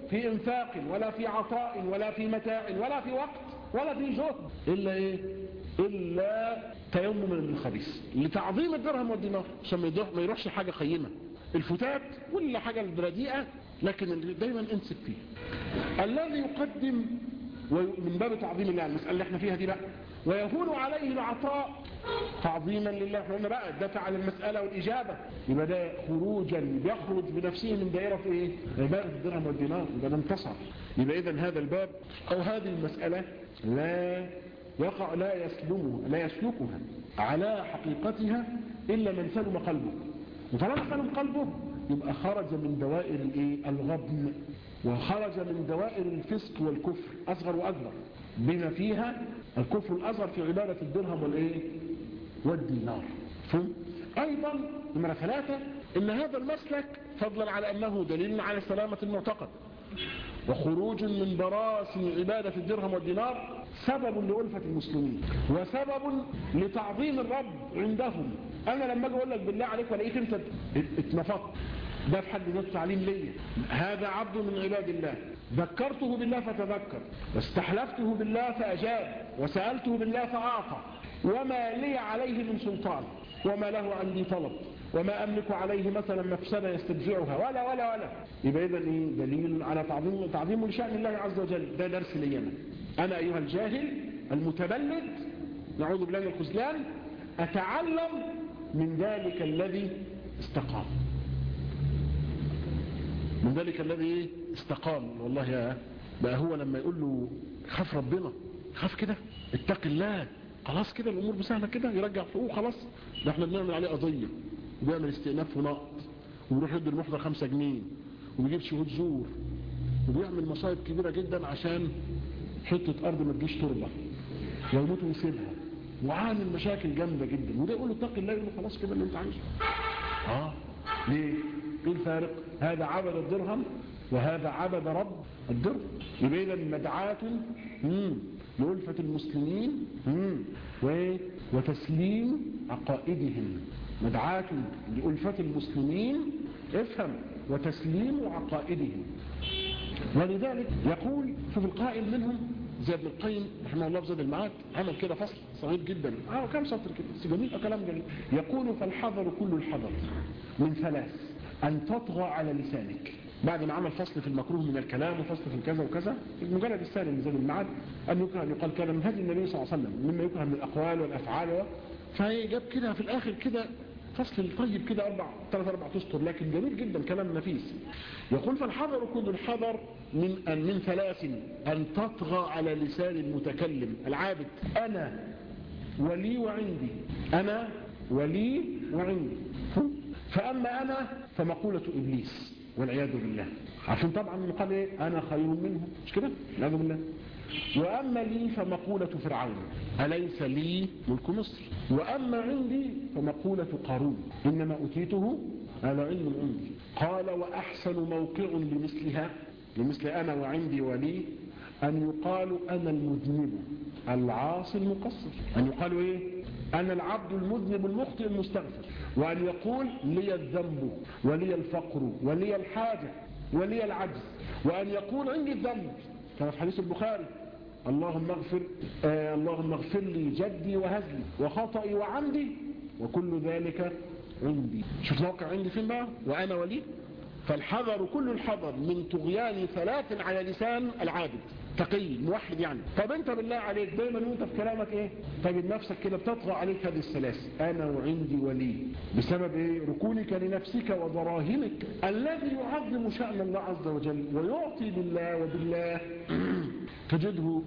Speaker 1: في انفاق ولا في عطاء ولا في متاع ولا في وقت ولا في جهد إلا إيه إلا تيمم من الخبيث لتعظيم الدرهم والدينار عشان ما يروحش حاجة قيمة الفتات ولا حاجة الرديئة لكن دايما امسك فيه الذي يقدم من باب تعظيم الله المسألة اللي احنا فيها دي بقى ويهون عليه العطاء تعظيما لله احنا بقى الدفع على المسألة والإجابة يبقى ده خروجا بيخرج بنفسه من دائرة ايه عبادة الدرهم والدينار يبقى ده انتصر يبقى اذا هذا الباب او هذه المسألة لا يقع لا يسلمها لا يسلكها على حقيقتها إلا من سلم قلبه وطالما سلم قلبه يبقى خرج من دوائر الايه الغبن وخرج من دوائر الفسق والكفر أصغر وأكبر بما فيها الكفر الأصغر في عبادة الدرهم والإيه والدينار فهم؟ أيضا نمرة ثلاثة إن هذا المسلك فضلا على أنه دليل على سلامة المعتقد وخروج من براسن عبادة الدرهم والدينار سبب لألفة المسلمين وسبب لتعظيم الرب عندهم أنا لما أجي أقول لك بالله عليك ولقيت أنت اتنفضت ده في حد ذاته تعليم ليا هذا عبد من عباد الله ذكرته بالله فتذكر واستحلفته بالله فأجاب وسألته بالله فأعطى وما لي عليه من سلطان وما له عندي طلب وما أملك عليه مثلا مفسدة يستدفعها ولا ولا ولا يبقى إذا إيه دليل على تعظيم تعظيم لشأن الله عز وجل ده درس لي أنا أنا أيها الجاهل المتبلد نعوذ بالله من الخذلان أتعلم من ذلك الذي استقام من ذلك الذي استقام والله يا بقى هو لما يقول له خاف ربنا خاف كده اتق الله خلاص كده الامور بسهله كده يرجع حقوقه خلاص ده احنا بنعمل عليه قضيه وبيعمل استئناف ونقد ويروح يدي المحضر 5 جنيه وبيجيب شهود زور وبيعمل مصايب كبيره جدا عشان حته ارض ما تجيش تربه ويموت ويسيبها وعامل مشاكل جامده جدا وده يقول له اتق الله يقول له خلاص كده اللي انت عايزه اه ليه ايه الفارق هذا عبد الدرهم وهذا عبد رب الدرهم يبقى اذا مدعاة لألفة المسلمين وتسليم عقائدهم مدعاة لألفة المسلمين افهم وتسليم عقائدهم ولذلك يقول شوف القائل منهم زي ابن القيم رحمه الله بزاد المعاد عمل كده فصل صغير جدا اه كم سطر كده بس جميل كلام جميل يقول فالحذر كل الحذر من ثلاث أن تطغى على لسانك بعد ما عمل فصل في المكروه من الكلام وفصل في الكذا وكذا المجلد الثاني من زاد المعاد أن يكره أن يقال كلام من هدي النبي صلى الله عليه وسلم مما يكره من الأقوال والأفعال فجاب كده في الآخر كده فصل طيب كده أربع ثلاث أربع أسطر لكن جميل جدا كلام نفيس يقول فالحذر كل الحذر من أن من ثلاث أن تطغى على لسان المتكلم العابد أنا ولي وعندي أنا ولي وعندي فأما أنا فمقولة إبليس والعياذ بالله عشان طبعا قال إيه أنا خير منه مش كده والعياذ بالله وأما لي فمقولة فرعون أليس لي ملك مصر وأما عندي فمقولة قارون إنما أتيته على علم عندي قال وأحسن موقع لمثلها لمثل أنا وعندي ولي أن يقال أنا المذنب العاصي المقصر أن يقال إيه أنا العبد المذنب المخطئ المستغفر وأن يقول لي الذنب ولي الفقر ولي الحاجة ولي العجز وأن يقول عندي الذنب كما في حديث البخاري اللهم اغفر آه اللهم اغفر لي جدي وهزلي وخطئي وعمدي وكل ذلك عندي شوف موقع عندي فين بقى وأنا ولي فالحذر كل الحذر من طغيان ثلاث على لسان العابد تقي موحد يعني طب انت بالله عليك دايما وانت في كلامك ايه تجد نفسك كده بتطغى عليك هذه الثلاث انا وعندي ولي بسبب ايه ركونك لنفسك ودراهمك الذي يعظم شأن الله عز وجل ويعطي بالله وبالله تجده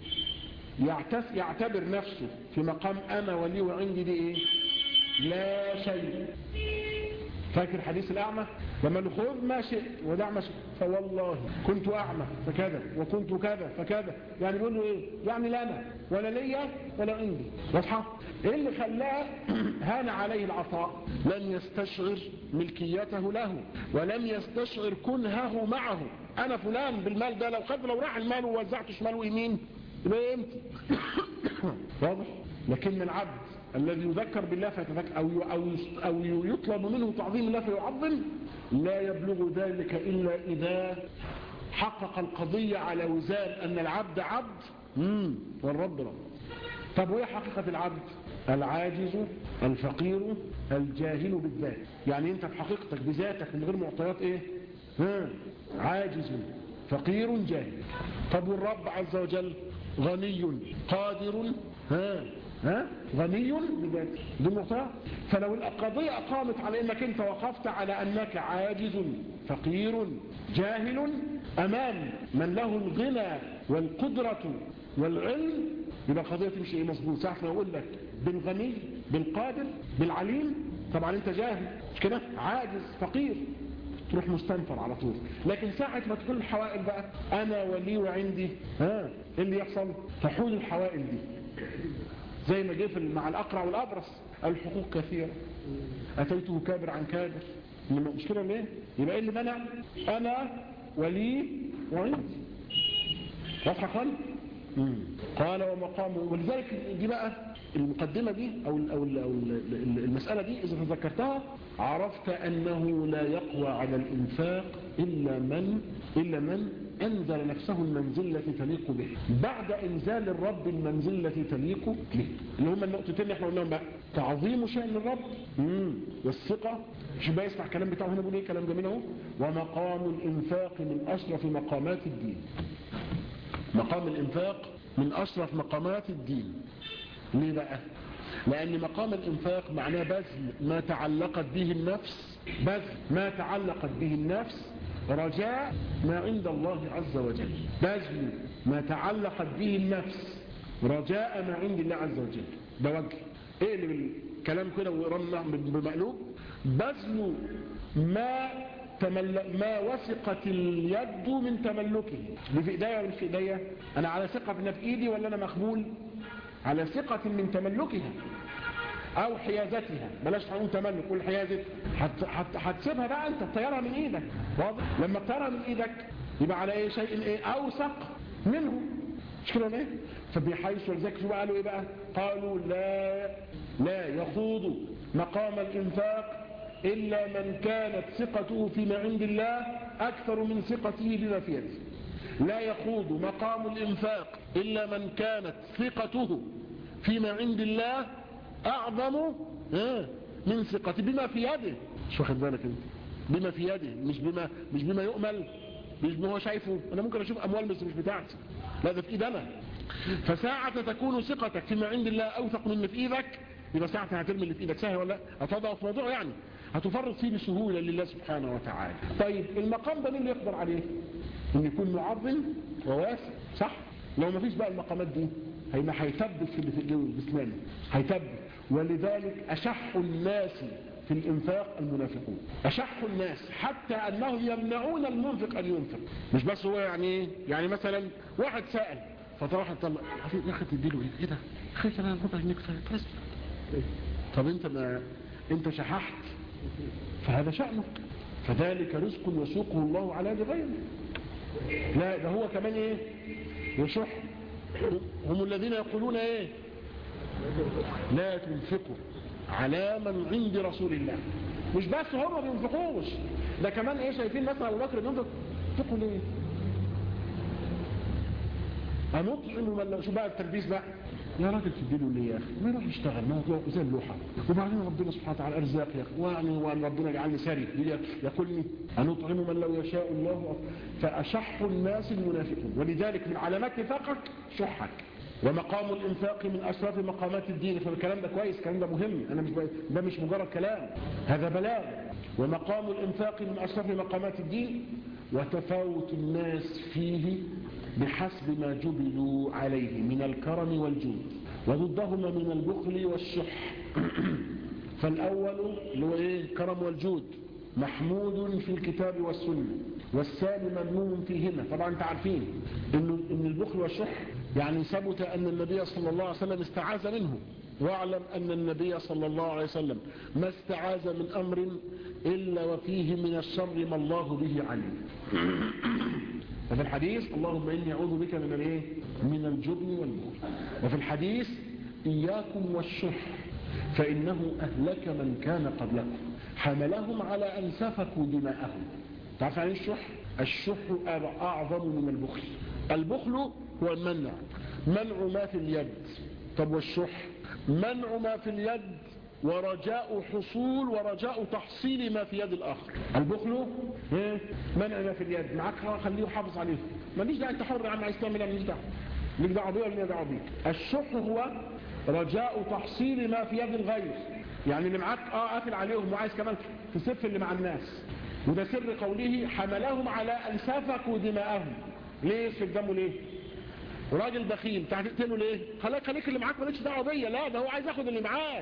Speaker 1: يعتبر نفسه في مقام انا ولي وعندي دي ايه لا شيء فاكر حديث الأعمى لما نخذ ما شئت ودع ما شئت فوالله كنت أعمى فكذا وكنت كذا فكذا يعني بيقول له إيه يعني لا أنا ولا ليا ولا عندي واضحة إيه اللي خلاه هان عليه العطاء لم يستشعر ملكيته له ولم يستشعر كنهه معه أنا فلان بالمال ده لو خد لو راح المال ووزعته شمال ويمين يبقى يمتي واضح لكن العبد الذي يذكر بالله فيتذكر أو, أو, أو يطلب منه تعظيم الله فيعظم لا يبلغ ذلك إلا إذا حقق القضية على وزان أن العبد عبد مم. والرب رب طب وإيه حقيقة العبد العاجز الفقير الجاهل بالذات يعني انت في حقيقتك بذاتك من غير معطيات ايه ها عاجز فقير جاهل طب والرب عز وجل غني قادر ها ها غني بذاته دي معطيات فلو القضية قامت على انك انت وقفت على انك عاجز فقير جاهل امام من له الغنى والقدرة والعلم يبقى القضية تمشي ايه مظبوط ساعة ما اقول لك بالغني بالقادر بالعليم طبعا انت جاهل مش كده عاجز فقير تروح مستنفر على طول لكن ساعة ما تكون الحوائل بقى انا ولي وعندي ها ايه اللي يحصل تحول الحوائل دي زي ما جه مع الاقرع والابرص الحقوق كثيرة اتيته كابر عن كابر مش كده ليه يبقى ايه اللي منع انا ولي وعندي واضحه خالص قال ومقامه ولذلك دي بقى المقدمة دي أو, ال أو, ال أو ال المسألة دي إذا تذكرتها عرفت أنه لا يقوى على الإنفاق إلا من, إلا من أنزل نفسه المنزلة تليق به بعد إنزال الرب المنزلة تليق به اللي هم النقطتين اللي احنا قلناهم بقى تعظيم شأن الرب مم. والثقة مش بقى يسمع الكلام بتاعه هنا بيقول ايه كلام جميل اهو ومقام الإنفاق من أشرف مقامات الدين مقام الإنفاق من أشرف مقامات الدين ليه بقى لأن مقام الإنفاق معناه بذل ما تعلقت به النفس بذل ما تعلقت به النفس رجاء ما عند الله عز وجل بذل ما تعلقت به النفس رجاء ما عند الله عز وجل ده وجه اقلب الكلام كده وقرنا بمقلوب بذل ما تمل... ما وثقت اليد من تملكه دي في ايديا ولا مش في ايديا انا على ثقه في في ايدي ولا انا مخبول على ثقه من تملكها او حيازتها بلاش تقول تملك قول حيازتها هت... هت... هتسيبها بقى انت تطيرها من ايدك واضح لما تطيرها من ايدك يبقى على ايه شيء ايه اوثق منه مش كده ايه فبحيث ولذلك شو قالوا ايه بقى قالوا لا لا يخوض مقام الانفاق إلا من كانت ثقته فيما عند الله أكثر من ثقته بما في يده لا يخوض مقام الإنفاق إلا من كانت ثقته فيما عند الله أعظم من ثقته بما في يده مش واخد بالك انت بما في يده مش بما مش بما يؤمل مش بما هو شايفه انا ممكن اشوف اموال بس مش بتاعتي لا ده في ايد انا فساعة تكون ثقتك فيما عند الله اوثق من اللي في ايدك يبقى ساعتها هترمي اللي في ايدك سهل ولا هتوضع في موضوع يعني هتفرط فيه بسهولة لله سبحانه وتعالى طيب المقام ده مين اللي يقدر عليه ان يكون معظم وواسع صح لو ما فيش بقى المقامات دي هيبقى هيثبت في اللي في ايده بسنانه هيثبت ولذلك اشح الناس في الانفاق المنافقون اشح الناس حتى انهم يمنعون المنفق ان ينفق مش بس هو يعني يعني مثلا واحد سأل فطرح طلع يا اخي تديله ايه ايه ده اخي انا ربع جنيه كفايه طب انت ما انت شححت فهذا شأنه فذلك رزق يسوقه الله على لغيره لا ده هو كمان ايه يشح هم الذين يقولون ايه لا تنفقوا على من عند رسول الله مش بس هم ما بينفقوش ده كمان ايه شايفين مثلا ابو بكر بينفق تقول ايه هنطعم من لو شو بقى التلبيس بقى يا راجل تديله ليه يا اخي ما يروح يشتغل ما هو زي اللوحه وبعدين ربنا سبحانه وتعالى ارزاق يا اخي ويعني وان ربنا يجعلني سري يقولني انطعم من لو يشاء الله فاشح الناس المنافقون ولذلك من علامات نفاقك شحك ومقام الانفاق من اشرف مقامات الدين فالكلام ده كويس الكلام ده مهم انا مش ده مش مجرد كلام هذا بلاغ ومقام الانفاق من اشرف مقامات الدين وتفاوت الناس فيه بحسب ما جبلوا عليه من الكرم والجود وضدهما من البخل والشح فالأول اللي هو إيه الكرم والجود محمود في الكتاب والسنة والثاني مذموم فيهما طبعا انت عارفين إن, إن البخل والشح يعني ثبت أن النبي صلى الله عليه وسلم استعاذ منه واعلم أن النبي صلى الله عليه وسلم ما استعاذ من أمر إلا وفيه من الشر ما الله به عليم وفي الحديث اللهم إني أعوذ بك من الايه من الجبن والبخل وفي الحديث إياكم والشح فإنه أهلك من كان قبلكم حملهم على أن سفكوا دماءهم تعرف يعني الشح الشح أعظم من البخل البخل هو المنع منع ما في اليد طب والشح منع ما في اليد ورجاء حصول ورجاء تحصيل ما في يد الآخر البخل منع ما في اليد معاك خليه يحافظ عليه ماليش داعي انت حر يا عم عايز تعمل ماليش دعوه ليك دعوه بيه ولا ليك دعوه بيك الشح هو رجاء تحصيل ما في يد الغير يعني اللي معاك اه قافل عليهم وعايز كمان تسف اللي مع الناس وده سر قوله حملهم على ان سفكوا دماءهم ليه يسفك دمه ليه راجل بخيل تقتله ليه خليك خليك اللي معاك مالكش دعوه بيا لا ده هو عايز ياخد اللي معاك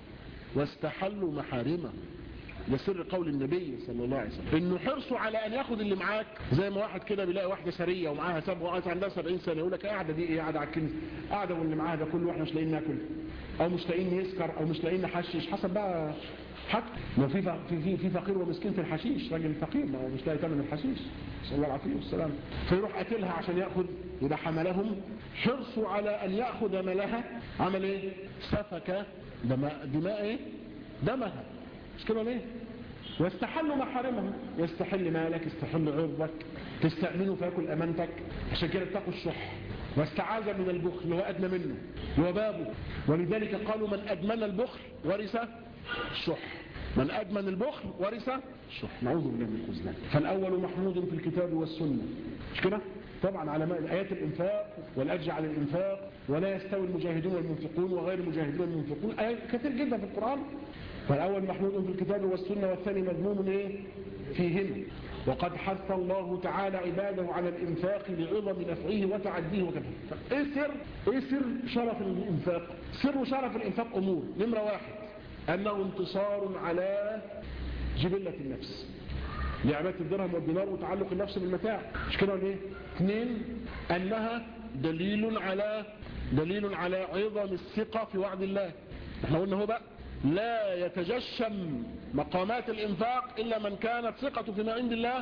Speaker 1: واستحلوا محارمه ده سر قول النبي صلى الله عليه وسلم انه حرصه على ان ياخد اللي معاك زي ما واحد كده بيلاقي واحده سريه ومعاها سبع وقعت عندها 70 سنه يقول لك قاعده دي ايه قاعده على الكنز قاعده واللي معاها ده كله واحنا مش لاقيين ناكل او مش لاقيين يسكر او مش لاقيين نحشش حسب بقى حق ما في في في فقير ومسكين في الحشيش راجل فقير ما هو مش لاقي ثمن الحشيش صلى الله عليه وسلم فيروح قاتلها عشان ياخذ يبقى حملهم حرصوا على ان ياخذ مالها عمل ايه سفك دماء دماء ايه دمها مش كده ليه واستحلوا محارمهم يستحل مالك يستحل عرضك تستأمنه فيأكل أمانتك عشان كده اتقوا الشح واستعاذ من البخل هو أدنى منه هو بابه ولذلك قالوا من أدمن البخل ورث الشح من أدمن البخل ورث الشح نعوذ بالله من الخزلان فالأول محمود في الكتاب والسنة مش كده طبعا على آيات الإنفاق والأجر على الإنفاق ولا يستوي المجاهدون والمنفقون وغير المجاهدون والمنفقون آيات كثير جدا في القرآن فالأول محمود في الكتاب والسنة والثاني مذموم إيه؟ فيهن وقد حث الله تعالى عباده على الإنفاق لعظم نفعه وتعديه وكذا إيه سر إيه سر شرف الإنفاق سر شرف الإنفاق أمور نمرة واحد أنه انتصار على جبلة النفس لعبادة الدرهم والدينار وتعلق النفس بالمتاع مش كده ولا ايه اثنين أنها دليل على دليل على عظم الثقة في وعد الله احنا قلنا هو بقى لا يتجشم مقامات الإنفاق إلا من كانت ثقته فيما عند الله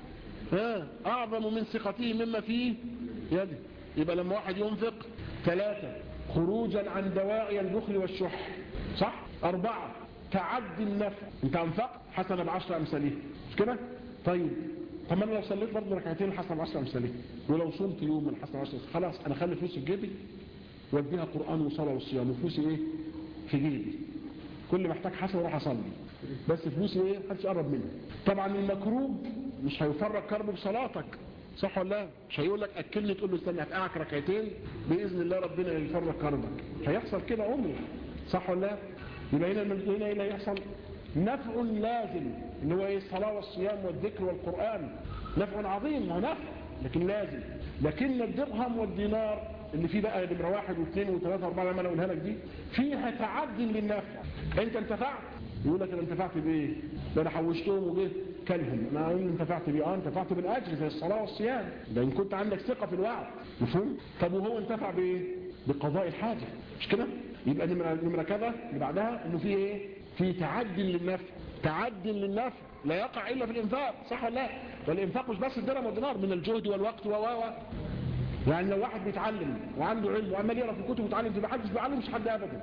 Speaker 1: أعظم من ثقته مما في يده يبقى لما واحد ينفق ثلاثة خروجا عن دواعي البخل والشح صح أربعة تعدي النفع انت أنفقت حسنة بعشر أمثاليه مش كده طيب طب انا لو صليت برضه ركعتين الحسنة بعشر أمثاليه ولو صمت يوم من الحسنة بعشر خلاص أنا خلي فلوسي في جيبي واديها قرآن وصلاة وصيام وفلوسي ايه في جيبي كل ما احتاج حسنة اروح اصلي بس فلوسي ايه محدش يقرب منها طبعا المكروب مش هيفرج كربه بصلاتك صح ولا لا مش هيقول لك اكلني تقول له استنى هفقعك ركعتين باذن الله ربنا يفرج كربك هيحصل كده عمري صح ولا لا يبقى هنا هنا هنا يحصل نفع لازم اللي هو ايه الصلاه والصيام والذكر والقران نفع عظيم هو نفع لكن لازم لكن الدرهم والدينار اللي فيه بقى نمره واحد واثنين وثلاثه واربعه لما انا اقولها لك دي فيها تعدي للنفع انت انتفعت يقول لك انا انتفعت بايه ده انا حوشتهم وجه كلهم انا اقول انتفعت بايه اه انتفعت بالاجر زي الصلاه والصيام ده ان كنت عندك ثقه في الوعد مفهوم طب وهو انتفع بايه بقضاء الحاجه مش كده يبقى نمره نمره كذا اللي بعدها انه في ايه في تعدي للنفع تعدي للنفع لا يقع الا في الانفاق صح ولا لا والانفاق مش بس الدرهم والدينار من الجهد والوقت و و يعني لو واحد بيتعلم وعنده علم وعمال يقرا في الكتب ويتعلم ما حدش بيعلم مش حد ابدا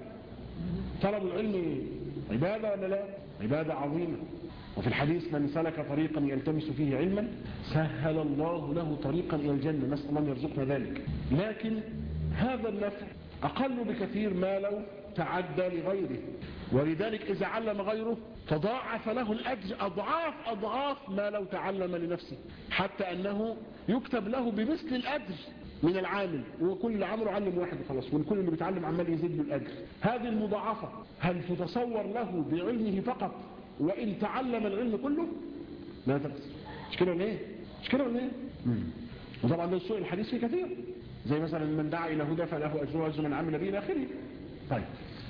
Speaker 1: طلب العلم عباده ولا لا عباده عظيمه وفي الحديث من سلك طريقا يلتمس فيه علما سهل الله له طريقا الى الجنه نسال الله ان يرزقنا ذلك لكن هذا النفع اقل بكثير ما لو تعدى لغيره ولذلك اذا علم غيره تضاعف له الاجر اضعاف اضعاف ما لو تعلم لنفسه حتى انه يكتب له بمثل الاجر من العامل وكل عمله علم واحد خلاص والكل اللي بيتعلم عمال يزيد له الاجر هذه المضاعفه هل تتصور له بعلمه فقط وان تعلم العلم كله لا تقصر مش كده ولا ايه مش كده ولا ايه وطبعا ده السوء الحديث فيه كثير زي مثلا من دعا الى هدى فله اجر اجر من عمل به الى اخره طيب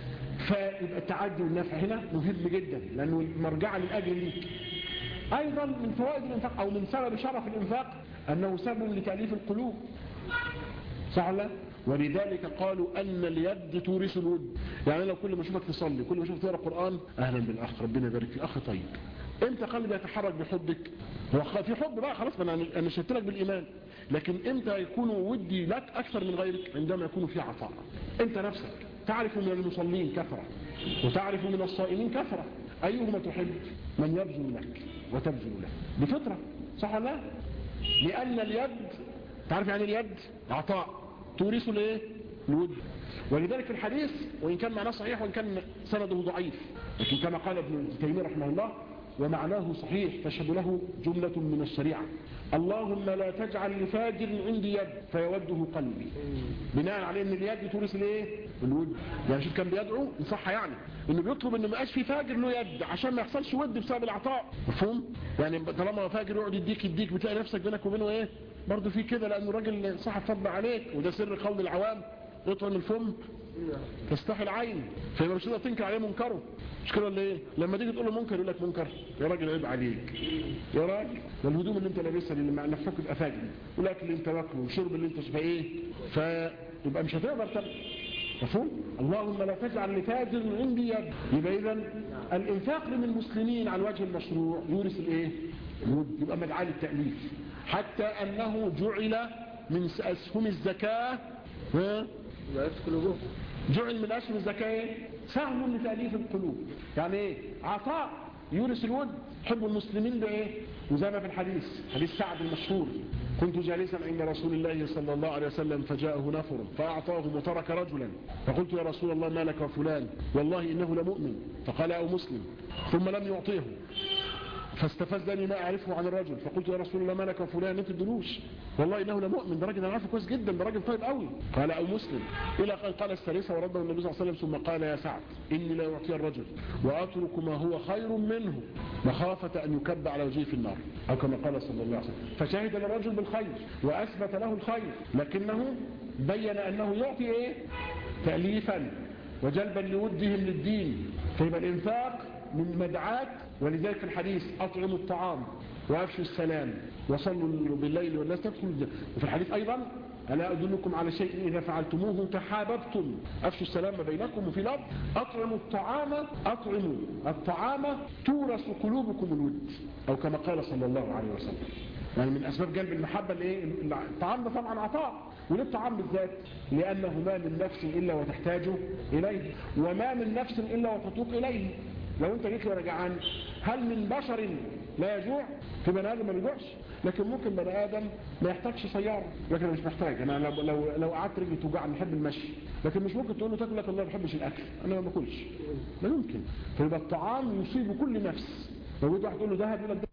Speaker 1: فيبقى التعدي والنفع هنا مهم جدا لانه المرجعه للاجر ليك ايضا من فوائد الانفاق او من سبب شرف الانفاق انه سبب لتاليف القلوب صح ولا ولذلك قالوا ان اليد تورث الود يعني لو كل ما اشوفك تصلي كل ما اشوفك تقرا قران اهلا بالاخ ربنا يبارك فيك اخ طيب امتى قلبي يتحرك بحبك هو في حب بقى خلاص انا انا شدت لك بالايمان لكن امتى يكون ودي لك اكثر من غيرك عندما يكون في عطاء انت نفسك تعرف من المصلين كثره وتعرف من الصائمين كثره ايهما تحب من يبذل لك وتبذل له بفطره صح ولا لا لان اليد تعرف يعني اليد عطاء تورث الايه الود ولذلك في الحديث وان كان معناه صحيح وان كان سنده ضعيف لكن كما قال ابن تيميه رحمه الله ومعناه صحيح تشهد له جملة من الشريعة اللهم لا تجعل لفاجر عندي يد فيوده قلبي بناء على ان اليد تورث الايه الود يعني شوف كان بيدعو صح يعني انه بيطلب ان ما يبقاش في فاجر له يد عشان ما يحصلش ود بسبب العطاء مفهوم يعني طالما فاجر يقعد يديك يديك بتلاقي نفسك بينك وبينه ايه برضه في كده لانه راجل صاحب فضل عليك وده سر قول العوام يطعم الفم تستحي العين فيبقى مش تقدر تنكر عليه منكره مش كده ولا ايه لما تيجي تقول له منكر يقول لك منكر يا راجل عيب عليك يا راجل ده الهدوم اللي انت لابسها اللي مع نفسك يبقى فاجر والاكل اللي انت واكله والشرب اللي انت شبه ايه فيبقى مش هتقدر تعمل مفهوم اللهم لا تجعل لفاجر عندي يد يبقى اذا الانفاق من المسلمين على الوجه المشروع يورث الايه الود يبقى مدعاه للتاليف حتى انه جعل من اسهم الزكاه ها جعل من اسهم الزكاه سهم لتاليف القلوب يعني ايه عطاء يورث الود حب المسلمين بايه وزي ما في الحديث حديث سعد المشهور كنت جالسا عند رسول الله صلى الله عليه وسلم فجاءه نفر فأعطاه وترك رجلا فقلت يا رسول الله ما لك وفلان والله إنه لمؤمن فقال أو مسلم ثم لم يعطيه فاستفزني ما أعرفه عن الرجل فقلت يا رسول الله ما لك وفلان ما تدلوش والله إنه لمؤمن ده راجل أنا عارفه كويس جدا ده راجل طيب قوي قال أو مسلم إلى قال قال الثالثة ورده النبي صلى الله عليه وسلم ثم قال يا سعد إني لا أعطي الرجل وأترك ما هو خير منه مخافة أن يكب على وجهه في النار أو كما قال صلى الله عليه وسلم فشهد للرجل بالخير وأثبت له الخير لكنه بين أنه يعطي إيه تأليفا وجلبا لودهم للدين فيبقى الإنفاق من مدعاة ولذلك في الحديث أطعموا الطعام وأفشوا السلام وصلوا بالليل والناس تدخل الجنة وفي الحديث أيضا ألا أدلكم على شيء إذا فعلتموه تحاببتم أفشوا السلام بينكم وفي الأرض أطعموا الطعام أطعموا الطعام تورث قلوبكم الود أو كما قال صلى الله عليه وسلم يعني من أسباب جلب المحبة الايه الطعام ده طبعا عطاء وليه الطعام بالذات لأنه ما من نفس إلا وتحتاج إليه وما من نفس إلا وتتوق إليه لو انت جيت وانا جعان هل من بشر لا يجوع في بني ادم ما بيجوعش لكن ممكن بني ادم ما يحتاجش سياره لكن انا مش محتاج انا لو لو, لو قعدت رجلي توجعني بحب المشي لكن مش ممكن تقول له تاكل لك والله ما بحبش الاكل انا ما باكلش لا يمكن فيبقى الطعام يصيب كل نفس لو جيت واحد تقول له ذهب يقول لك